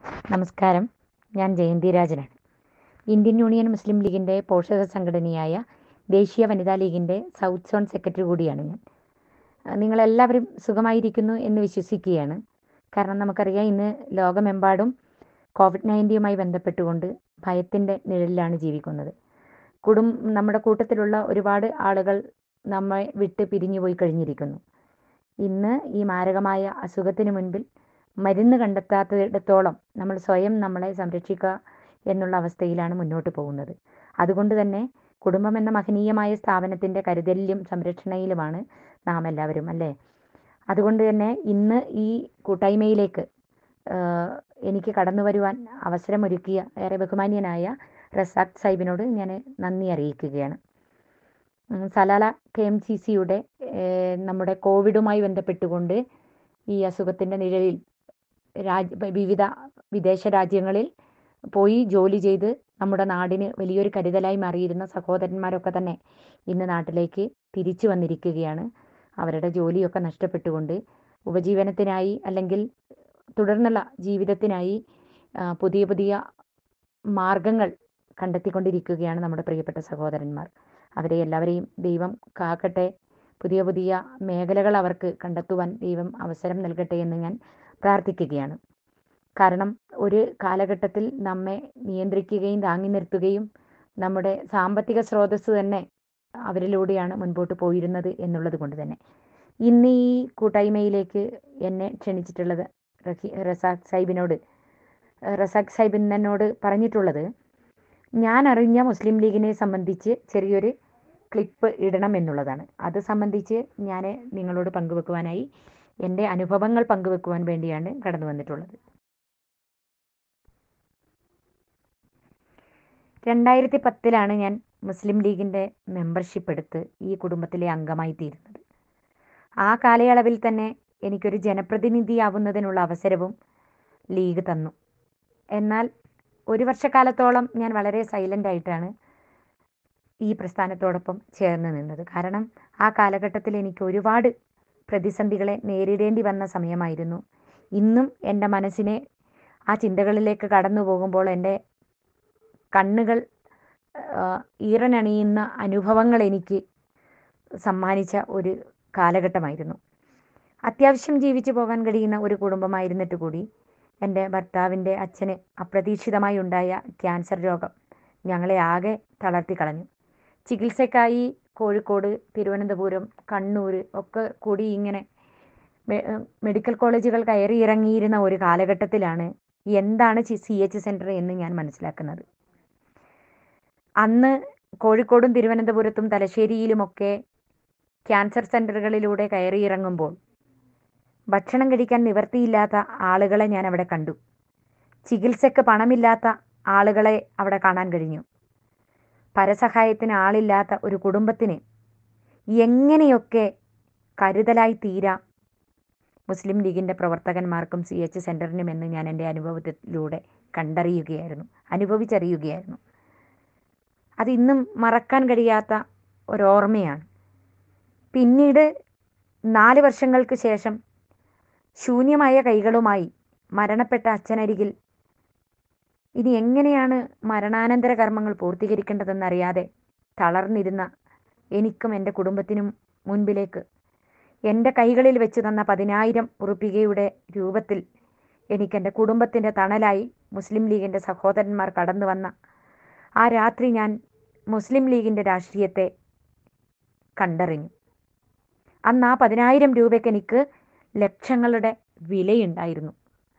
നമസ്കാരം ഞാൻ ജയന്തി രാജനാണ് ഇന്ത്യൻ യൂണിയൻ മുസ്ലിം ലീഗിൻ്റെ പോഷക സംഘടനയായ ദേശീയ വനിതാ ലീഗിൻ്റെ സൗത്ത് സോൺ സെക്രട്ടറി കൂടിയാണ് ഞാൻ അഹ് നിങ്ങളെല്ലാവരും സുഖമായിരിക്കുന്നു എന്ന് വിശ്വസിക്കുകയാണ് കാരണം നമുക്കറിയാം ഇന്ന് ലോകമെമ്പാടും കോവിഡ് നയൻറ്റീനുമായി ബന്ധപ്പെട്ടുകൊണ്ട് ഭയത്തിൻ്റെ നിഴലിലാണ് ജീവിക്കുന്നത് കുടും നമ്മുടെ കൂട്ടത്തിലുള്ള ഒരുപാട് ആളുകൾ നമ്മെ വിട്ട് പിരിഞ്ഞു പോയി കഴിഞ്ഞിരിക്കുന്നു ഇന്ന് ഈ മാരകമായ അസുഖത്തിന് മുൻപിൽ മരുന്ന് കണ്ടെത്താത്തിടത്തോളം നമ്മൾ സ്വയം നമ്മളെ സംരക്ഷിക്കുക എന്നുള്ള അവസ്ഥയിലാണ് മുന്നോട്ട് പോകുന്നത് അതുകൊണ്ട് തന്നെ കുടുംബം എന്ന മഹനീയമായ സ്ഥാപനത്തിൻ്റെ കരുതലിലും സംരക്ഷണയിലുമാണ് നാം എല്ലാവരും അല്ലേ അതുകൊണ്ട് തന്നെ ഇന്ന് ഈ കൂട്ടായ്മയിലേക്ക് ആഹ്, എനിക്ക് കടന്നു വരുവാൻ അവസരമൊരുക്കിയ ഏറെ ബഹുമാന്യനായ റസാഖ് സാഹിബിനോട് ഞാൻ നന്ദി അറിയിക്കുകയാണ് ഉം, സലാല കെ എം സി സിയുടെ നമ്മുടെ കോവിഡുമായി ബന്ധപ്പെട്ടുകൊണ്ട് ഈ അസുഖത്തിൻ്റെ നിഴലിൽ രാജ് വിവിധ വിദേശ രാജ്യങ്ങളിൽ പോയി ജോലി ചെയ്ത് നമ്മുടെ നാടിന് വലിയൊരു കരുതലായി മാറിയിരുന്ന സഹോദരന്മാരൊക്കെ തന്നെ ഇന്ന് നാട്ടിലേക്ക് തിരിച്ചു വന്നിരിക്കുകയാണ് അവരുടെ ജോലിയൊക്കെ നഷ്ടപ്പെട്ടുകൊണ്ട് ഉപജീവനത്തിനായി അല്ലെങ്കിൽ തുടർന്നുള്ള ജീവിതത്തിനായി ആ, പുതിയ പുതിയ മാർഗങ്ങൾ കണ്ടെത്തിക്കൊണ്ടിരിക്കുകയാണ് നമ്മുടെ പ്രിയപ്പെട്ട സഹോദരന്മാർ അവരെ എല്ലാവരെയും ദൈവം കാക്കട്ടെ പുതിയ പുതിയ മേഖലകൾ അവർക്ക് കണ്ടെത്തുവാൻ ദൈവം അവസരം നൽകട്ടെ എന്ന് ഞാൻ പ്രാർത്ഥിക്കുകയാണ് കാരണം ഒരു കാലഘട്ടത്തിൽ നമ്മെ നിയന്ത്രിക്കുകയും താങ്ങി നിർത്തുകയും നമ്മുടെ സാമ്പത്തിക സ്രോതസ്സ് തന്നെ അവരിലൂടെയാണ് മുൻപോട്ട് പോയിരുന്നത് എന്നുള്ളത് കൊണ്ട് തന്നെ ഇന്ന് ഈ കൂട്ടായ്മയിലേക്ക് എന്നെ ക്ഷണിച്ചിട്ടുള്ളത് റഹി റസാഖ് സാഹിബിനോട് ഏഹ് റസാഖ് സാഹിബ് ഇന്ന് എന്നോട് പറഞ്ഞിട്ടുള്ളത് ഞാൻ അറിഞ്ഞ മുസ്ലിം ലീഗിനെ സംബന്ധിച്ച് ചെറിയൊരു ക്ലിപ്പ് ഇടണം എന്നുള്ളതാണ് അത് സംബന്ധിച്ച് ഞാൻ നിങ്ങളോട് പങ്കുവെക്കുവാനായി എൻ്റെ അനുഭവങ്ങൾ പങ്കുവെക്കുവാൻ വേണ്ടിയാണ് കടന്നു വന്നിട്ടുള്ളത് രണ്ടായിരത്തി പത്തിലാണ് ഞാൻ മുസ്ലിം ലീഗിൻ്റെ മെമ്പർഷിപ്പ് എടുത്ത് ഈ കുടുംബത്തിലെ അംഗമായി തീരുന്നത് ആ കാലയളവിൽ തന്നെ എനിക്കൊരു ജനപ്രതിനിധിയാവുന്നതിനുള്ള അവസരവും ലീഗ് തന്നു എന്നാൽ ഒരു വർഷക്കാലത്തോളം ഞാൻ വളരെ സൈലൻ്റ് ആയിട്ടാണ് ഈ പ്രസ്ഥാനത്തോടൊപ്പം ചേർന്ന് നിന്നത് കാരണം ആ കാലഘട്ടത്തിൽ എനിക്ക് ഒരുപാട് പ്രതിസന്ധികളെ നേരിടേണ്ടി വന്ന സമയമായിരുന്നു ഇന്നും എൻ്റെ മനസ്സിനെ ആ ചിന്തകളിലേക്ക് കടന്നു പോകുമ്പോൾ എൻ്റെ കണ്ണുകൾ ആ, ഈറനണിയുന്ന അനുഭവങ്ങൾ എനിക്ക് സമ്മാനിച്ച ഒരു കാലഘട്ടമായിരുന്നു അത്യാവശ്യം ജീവിച്ചു പോകാൻ കഴിയുന്ന ഒരു കുടുംബമായിരുന്നിട്ട് കൂടി എൻ്റെ ഭർത്താവിൻ്റെ അച്ഛന് അപ്രതീക്ഷിതമായി ഉണ്ടായ ക്യാൻസർ രോഗം ഞങ്ങളെ ആകെ തളർത്തി കളഞ്ഞു ചികിത്സയ്ക്കായി കോഴിക്കോട് തിരുവനന്തപുരം കണ്ണൂർ ഒക്കെ കൂടി ഇങ്ങനെ മെ- മെഡിക്കൽ കോളേജുകൾ കയറി ഇറങ്ങിയിരുന്ന ഒരു കാലഘട്ടത്തിലാണ് എന്താണ് സി എച്ച് സെൻറ്റർ എന്ന് ഞാൻ മനസ്സിലാക്കുന്നത് അന്ന് കോഴിക്കോടും തിരുവനന്തപുരത്തും തലശ്ശേരിയിലുമൊക്കെ ക്യാൻസർ സെൻ്ററുകളിലൂടെ കയറി ഇറങ്ങുമ്പോൾ ഭക്ഷണം കഴിക്കാൻ നിവർത്തിയില്ലാത്ത ആളുകളെ ഞാൻ അവിടെ കണ്ടു ചികിത്സയ്ക്ക് പണമില്ലാത്ത ആളുകളെ അവിടെ കാണാൻ കഴിഞ്ഞു പരസഹായത്തിന് ആളില്ലാത്ത ഒരു കുടുംബത്തിന് എങ്ങനെയൊക്കെ കരുതലായി തീരാം മുസ്ലിം ലീഗിൻ്റെ പ്രവർത്തകന്മാർക്കും സി എച്ച് സെൻറ്ററിനും എന്ന് ഞാൻ എൻ്റെ അനുഭവത്തിലൂടെ കണ്ടറിയുകയായിരുന്നു അനുഭവിച്ചറിയുകയായിരുന്നു അത് ഇന്നും മറക്കാൻ കഴിയാത്ത ഒരോർമ്മയാണ് പിന്നീട് നാല് വർഷങ്ങൾക്ക് ശേഷം ശൂന്യമായ കൈകളുമായി മരണപ്പെട്ട അച്ഛനരികിൽ ഇനി എങ്ങനെയാണ് മരണാനന്തര കർമ്മങ്ങൾ പൂർത്തീകരിക്കേണ്ടതെന്നറിയാതെ തളർന്നിരുന്ന എനിക്കും എൻ്റെ കുടുംബത്തിനും മുൻപിലേക്ക് എൻ്റെ കൈകളിൽ വെച്ച് തന്ന പതിനായിരം ഉറുപ്പികയുടെ രൂപത്തിൽ എനിക്കെൻ്റെ കുടുംബത്തിൻ്റെ തണലായി മുസ്ലിം ലീഗിൻ്റെ സഹോദരന്മാർ കടന്നു വന്ന ആ രാത്രി ഞാൻ മുസ്ലിം ലീഗിൻ്റെ രാഷ്ട്രീയത്തെ കണ്ടറിഞ്ഞു അന്ന് ആ പതിനായിരം രൂപയ്ക്ക് എനിക്ക് ലക്ഷങ്ങളുടെ വിലയുണ്ടായിരുന്നു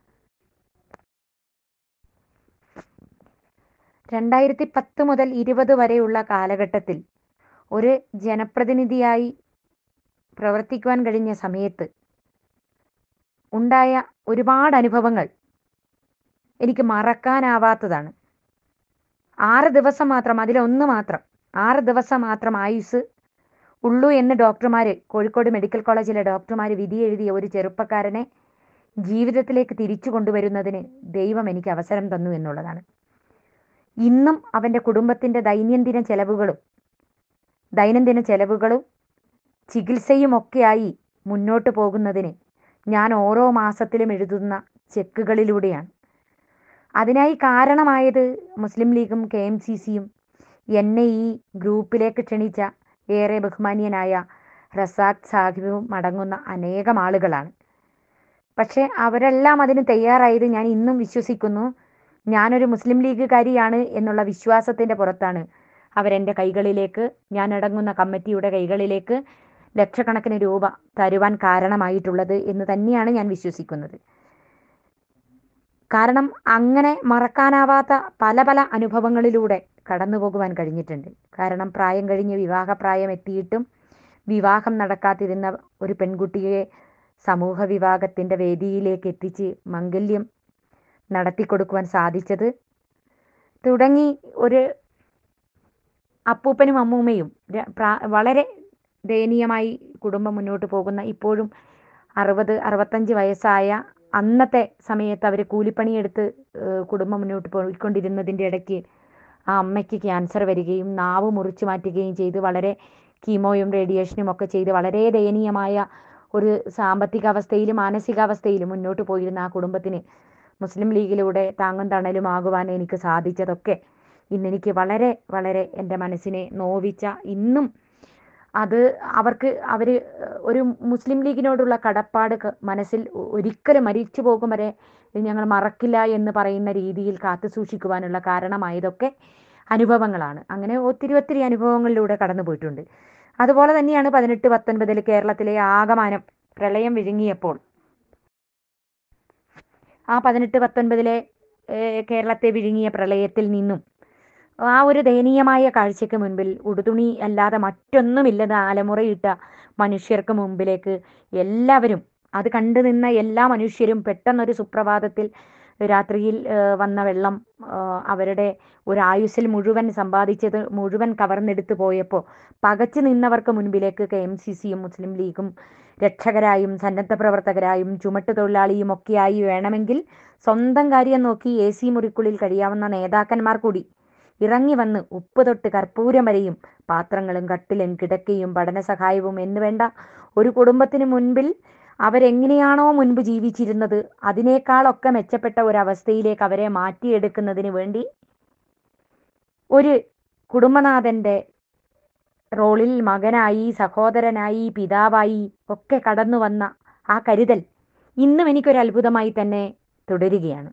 രണ്ടായിരത്തി പത്ത് മുതൽ ഇരുപത് വരെയുള്ള കാലഘട്ടത്തിൽ ഒരു ജനപ്രതിനിധിയായി പ്രവർത്തിക്കുവാൻ കഴിഞ്ഞ സമയത്ത് ഉണ്ടായ ഒരുപാട് അനുഭവങ്ങൾ എനിക്ക് മറക്കാനാവാത്തതാണ് ആറ് ദിവസം മാത്രം അതിലൊന്ന് മാത്രം ആറ് ദിവസം മാത്രം ആയുസ് ഉള്ളൂ എന്ന് ഡോക്ടർമാർ കോഴിക്കോട് മെഡിക്കൽ കോളേജിലെ ഡോക്ടർമാർ വിധി എഴുതിയ ഒരു ചെറുപ്പക്കാരനെ ജീവിതത്തിലേക്ക് തിരിച്ചു കൊണ്ടുവരുന്നതിന് ദൈവം എനിക്ക് അവസരം തന്നു എന്നുള്ളതാണ് ഇന്നും അവൻ്റെ കുടുംബത്തിൻ്റെ ദൈനംദിന ചെലവുകളും ദൈനംദിന ചെലവുകളും ചികിത്സയുമൊക്കെയായി മുന്നോട്ട് പോകുന്നതിന് ഞാൻ ഓരോ മാസത്തിലും എഴുതുന്ന ചെക്കുകളിലൂടെയാണ് അതിനായി കാരണമായത് മുസ്ലിം ലീഗും കെ എം സി സിയും എന്നെ ഈ ഗ്രൂപ്പിലേക്ക് ക്ഷണിച്ച ഏറെ ബഹുമാന്യനായ റസാഖ് സാഹിബും അടങ്ങുന്ന അനേകം ആളുകളാണ് പക്ഷേ അവരെല്ലാം അതിന് തയ്യാറായത് ഞാൻ ഇന്നും വിശ്വസിക്കുന്നു ഞാനൊരു മുസ്ലിം ലീഗുകാരിയാണ് എന്നുള്ള വിശ്വാസത്തിൻ്റെ പുറത്താണ് അവരെൻ്റെ കൈകളിലേക്ക് ഞാൻ അടങ്ങുന്ന കമ്മിറ്റിയുടെ കൈകളിലേക്ക് ലക്ഷക്കണക്കിന് രൂപ തരുവാൻ കാരണമായിട്ടുള്ളത് എന്ന് തന്നെയാണ് ഞാൻ വിശ്വസിക്കുന്നത് കാരണം അങ്ങനെ മറക്കാനാവാത്ത പല പല അനുഭവങ്ങളിലൂടെ കടന്നു പോകുവാൻ കഴിഞ്ഞിട്ടുണ്ട് കാരണം പ്രായം കഴിഞ്ഞ് വിവാഹപ്രായം എത്തിയിട്ടും വിവാഹം നടക്കാതിരുന്ന ഒരു പെൺകുട്ടിയെ സമൂഹ വിവാഹത്തിൻ്റെ വേദിയിലേക്ക് എത്തിച്ച് മംഗല്യം നടത്തിക്കൊടുക്കുവാൻ സാധിച്ചത് തുടങ്ങി ഒരു അപ്പൂപ്പനും അമ്മൂമ്മയും ര- പ്രാ- വളരെ ദയനീയമായി കുടുംബം മുന്നോട്ട് പോകുന്ന ഇപ്പോഴും അറുപത് അറുപത്തഞ്ച് വയസ്സായ അന്നത്തെ സമയത്ത് അവർ കൂലിപ്പണിയെടുത്ത് ഏഹ്, കുടുംബം മുന്നോട്ട് പോയിക്കൊണ്ടിരുന്നതിൻ്റെ ഇടയ്ക്ക് ആ അമ്മയ്ക്ക് ക്യാൻസർ വരികയും നാവ് മുറിച്ചു മാറ്റുകയും ചെയ്ത് വളരെ കീമോയും റേഡിയേഷനും ഒക്കെ ചെയ്ത് വളരെ ദയനീയമായ ഒരു സാമ്പത്തിക അവസ്ഥയിലും മാനസികാവസ്ഥയിലും മുന്നോട്ട് പോയിരുന്ന ആ കുടുംബത്തിന് മുസ്ലിം ലീഗിലൂടെ താങ്ങും തണലുമാകുവാൻ എനിക്ക് സാധിച്ചതൊക്കെ ഇന്നെനിക്ക് വളരെ വളരെ എൻ്റെ മനസ്സിനെ നോവിച്ച ഇന്നും അത് അവർക്ക് അവർ ഒരു മുസ്ലിം ലീഗിനോടുള്ള കടപ്പാട് ക- മനസ്സിൽ ഒ- ഒരിക്കലും മരിച്ചു പോകും വരെ ഇത് ഞങ്ങൾ മറക്കില്ല എന്ന് പറയുന്ന രീതിയിൽ കാത്തു സൂക്ഷിക്കുവാനുള്ള കാരണമായതൊക്കെ അനുഭവങ്ങളാണ് അങ്ങനെ ഒത്തിരി ഒത്തിരി അനുഭവങ്ങളിലൂടെ കടന്നു പോയിട്ടുണ്ട് അതുപോലെ തന്നെയാണ് പതിനെട്ട് പത്തൊൻപതിൽ കേരളത്തിലെ ആകമാനം പ്രളയം വിഴുങ്ങിയപ്പോൾ ആ പതിനെട്ട് പത്തൊൻപതിലെ ഏഹ്, കേരളത്തെ വിഴുങ്ങിയ പ്രളയത്തിൽ നിന്നും ആ ഒരു ദയനീയമായ കാഴ്ചയ്ക്ക് മുൻപിൽ ഉടുതുണി അല്ലാതെ മറ്റൊന്നുമില്ലെന്ന് ആലമുറയിട്ട മനുഷ്യർക്ക് മുമ്പിലേക്ക് എല്ലാവരും അത് കണ്ടു നിന്ന എല്ലാ മനുഷ്യരും പെട്ടെന്നൊരു സുപ്രഭാതത്തിൽ രാത്രിയിൽ ഏഹ്, വന്ന വെള്ളം ഏഹ്, അവരുടെ ഒരു ആയുസ്സിൽ മുഴുവൻ സമ്പാദിച്ചത് മുഴുവൻ കവർന്നെടുത്തു പോയപ്പോൾ പകച്ചു നിന്നവർക്ക് മുൻപിലേക്ക് കെ എം സി സിയും മുസ്ലിം ലീഗും രക്ഷകരായും സന്നദ്ധ പ്രവർത്തകരായും ചുമട്ട് തൊഴിലാളിയും ഒക്കെയായി വേണമെങ്കിൽ സ്വന്തം കാര്യം നോക്കി എ സി മുറിക്കുള്ളിൽ കഴിയാവുന്ന നേതാക്കന്മാർ കൂടി ഇറങ്ങി വന്ന് ഉപ്പ് തൊട്ട് കർപ്പൂരം വരെയും പാത്രങ്ങളും കട്ടിലും കിടക്കയും പഠന സഹായവും എന്ന് വേണ്ട ഒരു കുടുംബത്തിന് മുൻപിൽ അവരെങ്ങനെയാണോ മുൻപ് ജീവിച്ചിരുന്നത് അതിനേക്കാളൊക്കെ മെച്ചപ്പെട്ട ഒരവസ്ഥയിലേക്ക് അവരെ മാറ്റിയെടുക്കുന്നതിന് വേണ്ടി ഒരു കുടുംബനാഥൻ്റെ റോളിൽ മകനായി സഹോദരനായി പിതാവായി ഒക്കെ കടന്നു വന്ന ആ കരുതൽ ഇന്നും എനിക്കൊരു അത്ഭുതമായി തന്നെ തുടരുകയാണ്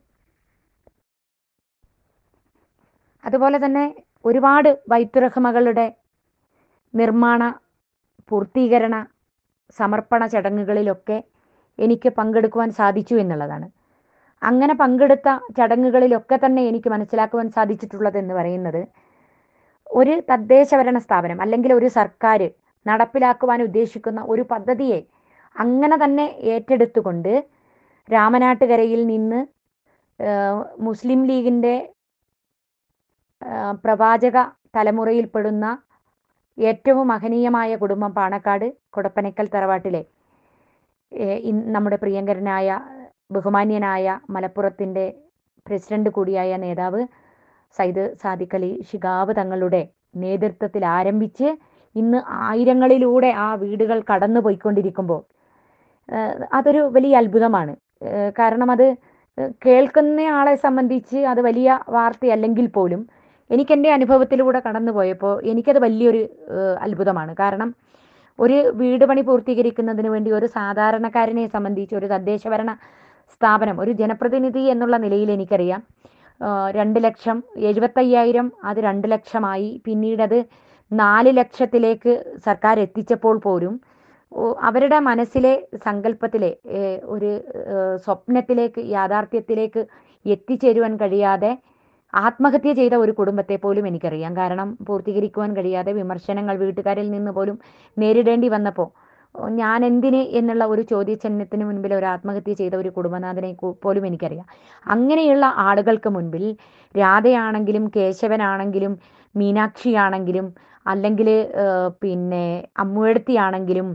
അതുപോലെ തന്നെ ഒരുപാട് വൈത്തുറഹ്മകളുടെ നിർമ്മാണ പൂർത്തീകരണ സമർപ്പണ ചടങ്ങുകളിലൊക്കെ എനിക്ക് പങ്കെടുക്കുവാൻ സാധിച്ചു എന്നുള്ളതാണ് അങ്ങനെ പങ്കെടുത്ത ചടങ്ങുകളിലൊക്കെ തന്നെ എനിക്ക് മനസ്സിലാക്കുവാൻ സാധിച്ചിട്ടുള്ളത് എന്ന് പറയുന്നത് ഒരു തദ്ദേശഭരണ സ്ഥാപനം അല്ലെങ്കിൽ ഒരു സർക്കാർ നടപ്പിലാക്കുവാൻ ഉദ്ദേശിക്കുന്ന ഒരു പദ്ധതിയെ അങ്ങനെ തന്നെ ഏറ്റെടുത്തുകൊണ്ട് രാമനാട്ടുകരയിൽ നിന്ന് ഏഹ്, മുസ്ലിം ലീഗിൻ്റെ ഏഹ്, പ്രവാചക തലമുറയിൽപ്പെടുന്ന ഏറ്റവും മഹനീയമായ കുടുംബം പാണക്കാട് കൊടപ്പനക്കൽ തറവാട്ടിലെ ഏഹ്, ഇൻ- നമ്മുടെ പ്രിയങ്കരനായ ബഹുമാന്യനായ മലപ്പുറത്തിൻ്റെ പ്രസിഡന്റ് കൂടിയായ നേതാവ് സയ്യിദ് സാദിഖ് അലി ഷിഗാബ് തങ്ങളുടെ നേതൃത്വത്തിൽ ആരംഭിച്ച് ഇന്ന് ആയിരങ്ങളിലൂടെ ആ വീടുകൾ കടന്നു പോയിക്കൊണ്ടിരിക്കുമ്പോൾ ഏഹ്, അതൊരു വലിയ അത്ഭുതമാണ് ഏഹ്, കാരണം അത് ഏഹ്, കേൾക്കുന്ന ആളെ സംബന്ധിച്ച് അത് വലിയ വാർത്തയല്ലെങ്കിൽ പോലും എനിക്കെൻ്റെ അനുഭവത്തിലൂടെ കടന്നു പോയപ്പോൾ എനിക്കത് വലിയൊരു ഏഹ്, അത്ഭുതമാണ് കാരണം ഒരു വീട് പണി പൂർത്തീകരിക്കുന്നതിന് വേണ്ടി ഒരു സാധാരണക്കാരനെ സംബന്ധിച്ച് ഒരു തദ്ദേശഭരണ സ്ഥാപനം ഒരു ജനപ്രതിനിധി എന്നുള്ള നിലയിൽ എനിക്കറിയാം ഏഹ്, രണ്ട് ലക്ഷം എഴുപത്തയ്യായിരം അത് രണ്ട് ലക്ഷമായി പിന്നീട് അത് നാല് ലക്ഷത്തിലേക്ക് സർക്കാർ എത്തിച്ചപ്പോൾ പോലും ഓ, അവരുടെ മനസ്സിലെ സങ്കല്പത്തിലെ ഏഹ്, ഒരു ഏഹ്, സ്വപ്നത്തിലേക്ക് യാഥാർത്ഥ്യത്തിലേക്ക് എത്തിച്ചേരുവാൻ കഴിയാതെ ആത്മഹത്യ ചെയ്ത ഒരു കുടുംബത്തെ പോലും എനിക്കറിയാം കാരണം പൂർത്തീകരിക്കുവാൻ കഴിയാതെ വിമർശനങ്ങൾ വീട്ടുകാരിൽ നിന്ന് പോലും നേരിടേണ്ടി വന്നപ്പോൾ ഓ, ഞാൻ എന്തിന് എന്നുള്ള ഒരു ചോദ്യചിഹ്നത്തിന് മുൻപിൽ ഒരു ആത്മഹത്യ ചെയ്ത ഒരു കുടുംബനാഥനെ കു- പോലും എനിക്കറിയാം അങ്ങനെയുള്ള ആളുകൾക്ക് മുൻപിൽ രാധയാണെങ്കിലും കേശവനാണെങ്കിലും മീനാക്ഷിയാണെങ്കിലും അല്ലെങ്കിൽ പിന്നെ അമ്മുവെടുത്തിയാണെങ്കിലും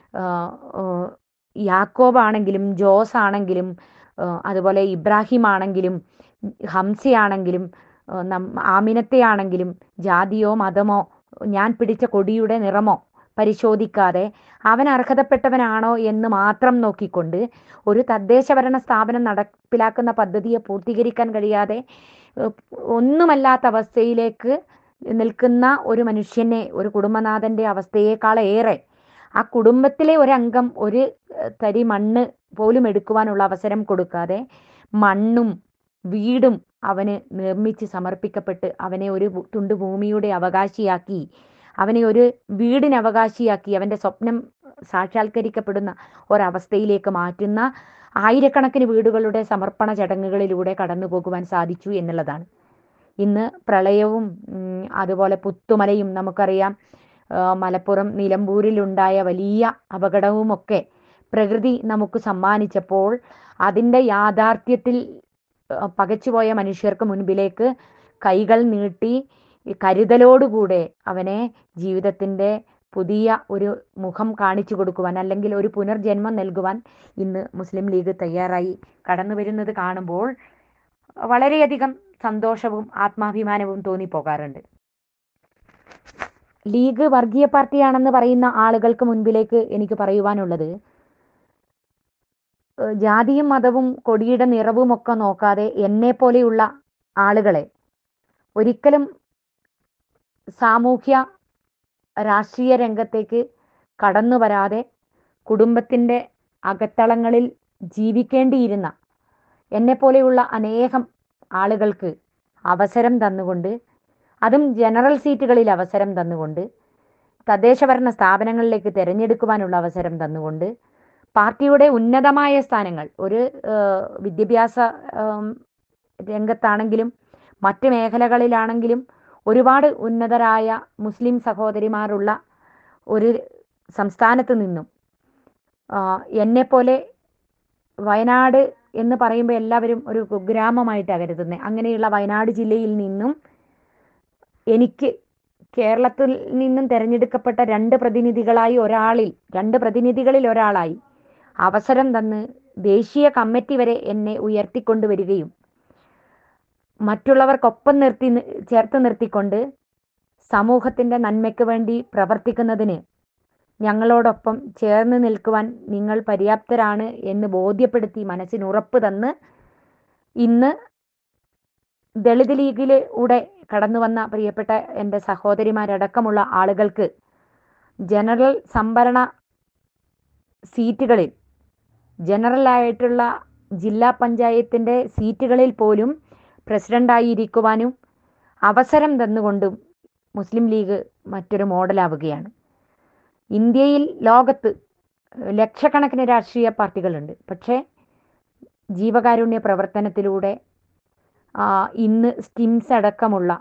യാക്കോബാണെങ്കിലും ജോസ് ആണെങ്കിലും അതുപോലെ ഇബ്രാഹിം ആണെങ്കിലും ഹംസയാണെങ്കിലും ആ, നം ആമിനത്തെയാണെങ്കിലും ജാതിയോ മതമോ ഞാൻ പിടിച്ച കൊടിയുടെ നിറമോ പരിശോധിക്കാതെ അവൻ അർഹതപ്പെട്ടവനാണോ എന്ന് മാത്രം നോക്കിക്കൊണ്ട് ഒരു തദ്ദേശഭരണ സ്ഥാപനം നടപ്പിലാക്കുന്ന പദ്ധതിയെ പൂർത്തീകരിക്കാൻ കഴിയാതെ ഏഹ്, ഒന്നുമല്ലാത്ത അവസ്ഥയിലേക്ക് നിൽക്കുന്ന ഒരു മനുഷ്യനെ ഒരു കുടുംബനാഥൻ്റെ അവസ്ഥയേക്കാളേറെ ആ കുടുംബത്തിലെ ഒരംഗം ഒരു ഏഹ്, തരി മണ്ണ് പോലും എടുക്കുവാനുള്ള അവസരം കൊടുക്കാതെ മണ്ണും വീടും അവന് നിർമ്മിച്ച് സമർപ്പിക്കപ്പെട്ട് അവനെ ഒരു ഭൂ- തുണ്ട് ഭൂമിയുടെ അവകാശിയാക്കി അവനെ ഒരു വീടിന് അവകാശിയാക്കി അവൻ്റെ സ്വപ്നം സാക്ഷാത്കരിക്കപ്പെടുന്ന ഒരവസ്ഥയിലേക്ക് മാറ്റുന്ന ആയിരക്കണക്കിന് വീടുകളുടെ സമർപ്പണ ചടങ്ങുകളിലൂടെ കടന്നു പോകുവാൻ സാധിച്ചു എന്നുള്ളതാണ് ഇന്ന് പ്രളയവും ഉം, അതുപോലെ പുത്തുമലയും നമുക്കറിയാം ആ, മലപ്പുറം നിലമ്പൂരിലുണ്ടായ വലിയ അപകടവുമൊക്കെ പ്രകൃതി നമുക്ക് സമ്മാനിച്ചപ്പോൾ അതിൻ്റെ യാഥാർത്ഥ്യത്തിൽ ആ, പകച്ചുപോയ മനുഷ്യർക്ക് മുൻപിലേക്ക് കൈകൾ നീട്ടി കരുതലോടുകൂടെ അവനെ ജീവിതത്തിൻ്റെ പുതിയ ഒരു മുഖം കാണിച്ചു കൊടുക്കുവാൻ അല്ലെങ്കിൽ ഒരു പുനർജന്മം നൽകുവാൻ ഇന്ന് മുസ്ലിം ലീഗ് തയ്യാറായി കടന്നു വരുന്നത് കാണുമ്പോൾ വളരെയധികം സന്തോഷവും ആത്മാഭിമാനവും തോന്നിപ്പോകാറുണ്ട് ലീഗ് വർഗീയ പാർട്ടിയാണെന്ന് പറയുന്ന ആളുകൾക്ക് മുൻപിലേക്ക് എനിക്ക് പറയുവാനുള്ളത് ഏഹ് ജാതിയും മതവും കൊടിയുടെ നിറവും ഒക്കെ നോക്കാതെ എന്നെ പോലെയുള്ള ആളുകളെ ഒരിക്കലും സാമൂഹ്യ രാഷ്ട്രീയ രംഗത്തേക്ക് കടന്നു വരാതെ കുടുംബത്തിൻ്റെ അകത്തളങ്ങളിൽ ജീവിക്കേണ്ടിയിരുന്ന എന്നെപ്പോലെയുള്ള അനേകം ആളുകൾക്ക് അവസരം തന്നുകൊണ്ട് അതും ജനറൽ സീറ്റുകളിൽ അവസരം തന്നുകൊണ്ട് തദ്ദേശഭരണ സ്ഥാപനങ്ങളിലേക്ക് തിരഞ്ഞെടുക്കുവാനുള്ള അവസരം തന്നുകൊണ്ട് പാർട്ടിയുടെ ഉന്നതമായ സ്ഥാനങ്ങൾ ഒരു ഏഹ്, വിദ്യാഭ്യാസ ഏം, രംഗത്താണെങ്കിലും മറ്റ് മേഖലകളിലാണെങ്കിലും ഒരുപാട് ഉന്നതരായ മുസ്ലിം സഹോദരിമാരുള്ള ഒരു സംസ്ഥാനത്ത് നിന്നും ആ, എന്നെപ്പോലെ വയനാട് എന്ന് പറയുമ്പോൾ എല്ലാവരും ഒരു കുഗ്രാമമായിട്ടാണ് കരുതുന്നത് അങ്ങനെയുള്ള വയനാട് ജില്ലയിൽ നിന്നും എനിക്ക് കേരളത്തിൽ നിന്നും തിരഞ്ഞെടുക്കപ്പെട്ട രണ്ട് പ്രതിനിധികളായി ഒരാളിൽ രണ്ട് പ്രതിനിധികളിൽ ഒരാളായി അവസരം തന്ന് ദേശീയ കമ്മിറ്റി വരെ എന്നെ ഉയർത്തിക്കൊണ്ടുവരികയും മറ്റുള്ളവർക്കൊപ്പം നിർത്തി നി- ചേർത്ത് നിർത്തിക്കൊണ്ട് സമൂഹത്തിൻ്റെ നന്മയ്ക്ക് വേണ്ടി പ്രവർത്തിക്കുന്നതിന് ഞങ്ങളോടൊപ്പം ചേർന്ന് നിൽക്കുവാൻ നിങ്ങൾ പര്യാപ്തരാണ് എന്ന് ബോധ്യപ്പെടുത്തി മനസ്സിന് ഉറപ്പ് തന്ന് ഇന്ന് ദളിത് ലീഗിലൂടെ കടന്നു വന്ന പ്രിയപ്പെട്ട എൻ്റെ സഹോദരിമാരടക്കമുള്ള ആളുകൾക്ക് ജനറൽ സംവരണ സീറ്റുകളിൽ ജനറലായിട്ടുള്ള ജില്ലാ പഞ്ചായത്തിൻ്റെ സീറ്റുകളിൽ പോലും പ്രസിഡൻ്റായിരിക്കുവാനും അവസരം തന്നുകൊണ്ടും മുസ്ലിം ലീഗ് മറ്റൊരു മോഡലാവുകയാണ് ഇന്ത്യയിൽ ലോകത്ത് ലക്ഷക്കണക്കിന് രാഷ്ട്രീയ പാർട്ടികളുണ്ട് പക്ഷേ ജീവകാരുണ്യ പ്രവർത്തനത്തിലൂടെ ആ, ഇന്ന് സ്കിംസ് അടക്കമുള്ള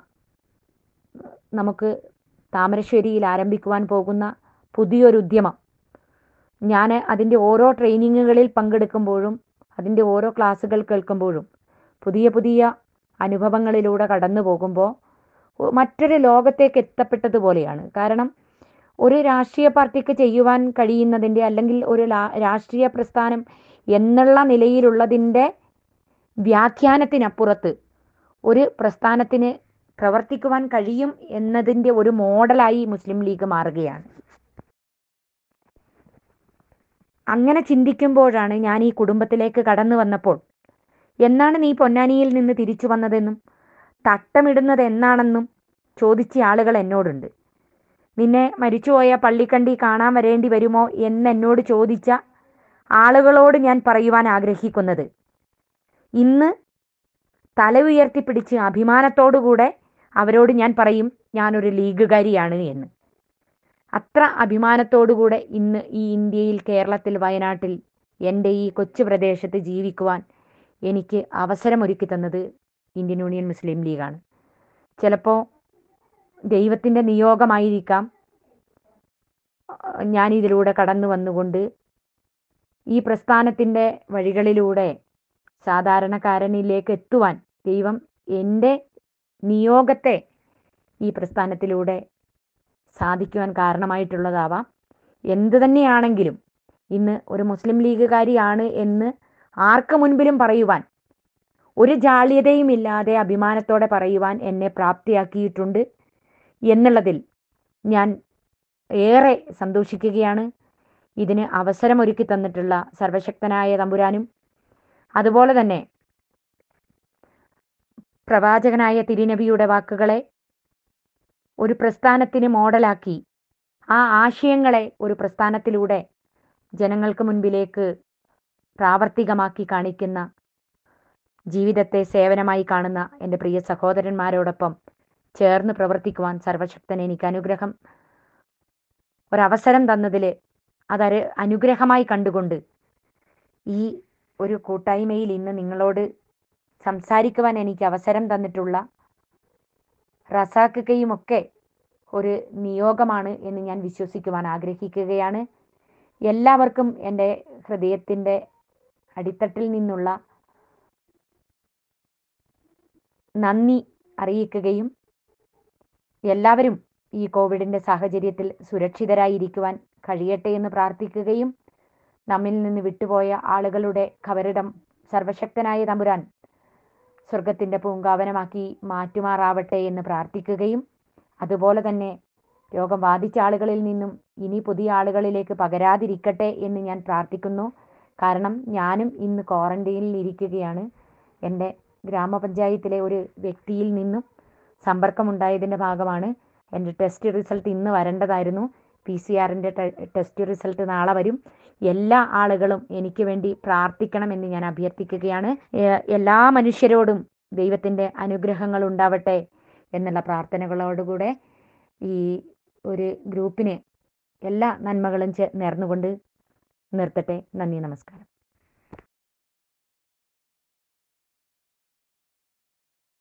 നമുക്ക് താമരശ്ശേരിയിൽ ആരംഭിക്കുവാൻ പോകുന്ന പുതിയൊരു ഉദ്യമം ഞാൻ അതിൻ്റെ ഓരോ ട്രെയിനിങ്ങുകളിൽ പങ്കെടുക്കുമ്പോഴും അതിൻ്റെ ഓരോ ക്ലാസ്സുകൾ കേൾക്കുമ്പോഴും പുതിയ പുതിയ അനുഭവങ്ങളിലൂടെ കടന്നു പോകുമ്പോൾ മറ്റൊരു ലോകത്തേക്ക് എത്തപ്പെട്ടതുപോലെയാണ് കാരണം ഒരു രാഷ്ട്രീയ പാർട്ടിക്ക് ചെയ്യുവാൻ കഴിയുന്നതിൻ്റെ അല്ലെങ്കിൽ ഒരു ലാ- രാഷ്ട്രീയ പ്രസ്ഥാനം എന്നുള്ള നിലയിലുള്ളതിൻ്റെ വ്യാഖ്യാനത്തിനപ്പുറത്ത് ഒരു പ്രസ്ഥാനത്തിന് പ്രവർത്തിക്കുവാൻ കഴിയും എന്നതിൻ്റെ ഒരു മോഡലായി മുസ്ലിം ലീഗ് മാറുകയാണ് അങ്ങനെ ചിന്തിക്കുമ്പോഴാണ് ഞാൻ ഈ കുടുംബത്തിലേക്ക് കടന്നു വന്നപ്പോൾ എന്നാണ് നീ പൊന്നാനിയിൽ നിന്ന് തിരിച്ചു വന്നതെന്നും തട്ടമിടുന്നത് എന്നാണെന്നും ചോദിച്ച ആളുകൾ എന്നോടുണ്ട് നിന്നെ മരിച്ചുപോയ പള്ളിക്കണ്ടി കാണാൻ വരേണ്ടി വരുമോ എന്ന് എന്നോട് ചോദിച്ച ആളുകളോട് ഞാൻ പറയുവാൻ ആഗ്രഹിക്കുന്നത് ഇന്ന് തല ഉയർത്തിപ്പിടിച്ച് അഭിമാനത്തോടുകൂടെ അവരോട് ഞാൻ പറയും ഞാനൊരു ലീഗുകാരിയാണ് എന്ന് അത്ര അഭിമാനത്തോടുകൂടെ ഇന്ന് ഈ ഇന്ത്യയിൽ കേരളത്തിൽ വയനാട്ടിൽ എൻ്റെ ഈ കൊച്ചു പ്രദേശത്ത് ജീവിക്കുവാൻ എനിക്ക് അവസരമൊരുക്കി തന്നത് ഇന്ത്യൻ യൂണിയൻ മുസ്ലിം ലീഗാണ് ചിലപ്പോൾ ദൈവത്തിൻ്റെ നിയോഗമായിരിക്കാം ഞാൻ ഇതിലൂടെ കടന്നു വന്നുകൊണ്ട് ഈ പ്രസ്ഥാനത്തിൻ്റെ വഴികളിലൂടെ സാധാരണക്കാരനിലേക്ക് എത്തുവാൻ ദൈവം എൻ്റെ നിയോഗത്തെ ഈ പ്രസ്ഥാനത്തിലൂടെ സാധിക്കുവാൻ കാരണമായിട്ടുള്ളതാവാം എന്തു തന്നെയാണെങ്കിലും ഇന്ന് ഒരു മുസ്ലിം ലീഗുകാരിയാണ് എന്ന് ആർക്ക് മുൻപിലും പറയുവാൻ ഒരു ജാള്യതയും ഇല്ലാതെ അഭിമാനത്തോടെ പറയുവാൻ എന്നെ പ്രാപ്തിയാക്കിയിട്ടുണ്ട് എന്നുള്ളതിൽ ഞാൻ ഏറെ സന്തോഷിക്കുകയാണ് ഇതിന് അവസരമൊരുക്കി തന്നിട്ടുള്ള സർവശക്തനായ തമ്പുരാനും അതുപോലെ തന്നെ പ്രവാചകനായ തിരുനബിയുടെ വാക്കുകളെ ഒരു പ്രസ്ഥാനത്തിന് മോഡലാക്കി ആ ആശയങ്ങളെ ഒരു പ്രസ്ഥാനത്തിലൂടെ ജനങ്ങൾക്ക് മുൻപിലേക്ക് പ്രാവർത്തികമാക്കി കാണിക്കുന്ന ജീവിതത്തെ സേവനമായി കാണുന്ന എൻ്റെ പ്രിയ സഹോദരന്മാരോടൊപ്പം ചേർന്ന് പ്രവർത്തിക്കുവാൻ സർവശക്തൻ എനിക്ക് അനുഗ്രഹം ഒരവസരം തന്നതിൽ അതൊരു അനുഗ്രഹമായി കണ്ടുകൊണ്ട് ഈ ഒരു കൂട്ടായ്മയിൽ ഇന്ന് നിങ്ങളോട് സംസാരിക്കുവാൻ എനിക്ക് അവസരം തന്നിട്ടുള്ള റസാക്കുകയുമൊക്കെ ഒരു നിയോഗമാണ് എന്ന് ഞാൻ വിശ്വസിക്കുവാൻ ആഗ്രഹിക്കുകയാണ് എല്ലാവർക്കും എൻ്റെ ഹൃദയത്തിൻ്റെ അടിത്തട്ടിൽ നിന്നുള്ള നന്ദി അറിയിക്കുകയും എല്ലാവരും ഈ കോവിഡിൻ്റെ സാഹചര്യത്തിൽ സുരക്ഷിതരായിരിക്കുവാൻ കഴിയട്ടെ എന്ന് പ്രാർത്ഥിക്കുകയും നമ്മിൽ നിന്ന് വിട്ടുപോയ ആളുകളുടെ ഖബറിടം സർവശക്തനായ തമ്പുരാൻ സ്വർഗത്തിൻ്റെ പൂങ്കാവനമാക്കി മാറ്റുമാറാവട്ടെ എന്ന് പ്രാർത്ഥിക്കുകയും അതുപോലെ തന്നെ രോഗം ബാധിച്ച ആളുകളിൽ നിന്നും ഇനി പുതിയ ആളുകളിലേക്ക് പകരാതിരിക്കട്ടെ എന്ന് ഞാൻ പ്രാർത്ഥിക്കുന്നു കാരണം ഞാനും ഇന്ന് ക്വാറന്റൈനിൽ ഇരിക്കുകയാണ് എൻ്റെ ഗ്രാമപഞ്ചായത്തിലെ ഒരു വ്യക്തിയിൽ നിന്നും സമ്പർക്കമുണ്ടായതിൻ്റെ ഭാഗമാണ് എൻ്റെ ടെസ്റ്റ് റിസൾട്ട് ഇന്ന് വരേണ്ടതായിരുന്നു പി സി ആറിൻ്റെ ടെസ്റ്റ് റിസൾട്ട് നാളെ വരും എല്ലാ ആളുകളും എനിക്ക് വേണ്ടി പ്രാർത്ഥിക്കണമെന്ന് ഞാൻ അഭ്യർത്ഥിക്കുകയാണ് ഏ- എല്ലാ മനുഷ്യരോടും ദൈവത്തിൻ്റെ അനുഗ്രഹങ്ങൾ ഉണ്ടാവട്ടെ എന്നുള്ള പ്രാർത്ഥനകളോടുകൂടെ ഈ ഒരു ഗ്രൂപ്പിന് എല്ലാ നന്മകളും ചെ നേർന്നുകൊണ്ട് നിർത്തട്ടെ നന്ദി നമസ്കാരം